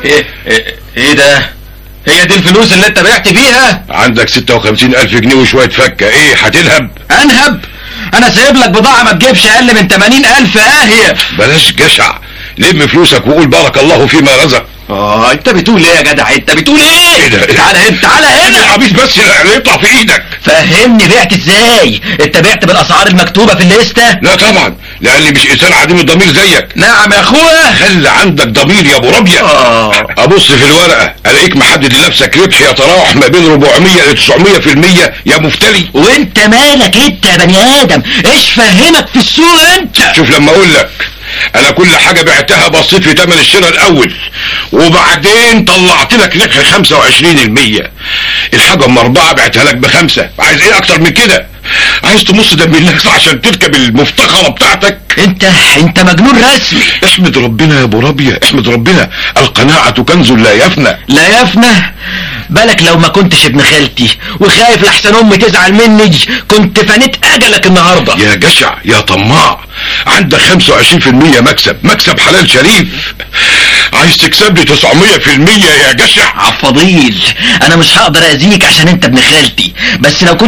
ايه ايه إيه ده هي دي الفلوس اللي انت بعت بيها عندك 56 ألف جنيه وشوية فكة ايه هتلهب انهب انا سايب لك بضاعة ما تجيبش اقل من 80 الف اهي بلاش جشع لم فلوسك وقول بارك الله فيما رزق اه انت بتقول ايه يا جدع انت بتقول ايه ايه ده؟ تعالى هنا تعالى هنا العبيط بس اللي يطلع في ايدك فهمني بعت ازاي انت بعت بالاسعار المكتوبة في الليستة لا طبعا لاني مش انسان عديم الضمير زيك نعم يا اخويا خلي عندك ضمير يا ابو ربيع اه ابص في الورقه الاقيك محدد لنفسك ربح يتراوح ما بين 400 ل 900 في المية يا مفتري وانت مالك انت يا بني ادم ايش فهمك في السوق انت شوف لما اقول لك انا كل حاجة بعتها بصيت في تمن الشراء الاول وبعدين طلعت لك ربح 25% الحاجة ام اربعة بعتها لك بخمسة عايز ايه اكتر من كده عايز تمص دم الناس عشان تركب المفتخرة بتاعتك انت انت مجنون رسمي احمد ربنا يا ابو ربيع احمد ربنا القناعة كنز لا يفنى لا يفنى بالك لو ما كنتش ابن خالتي وخايف لحسن امي تزعل مني كنت فنيت اجلك النهارده يا جشع يا طماع عندك 25% مكسب مكسب حلال شريف عايز تكسب لي 900% يا جشع عفضيل انا مش هقدر اذيك عشان انت ابن خالتي بس لو كنت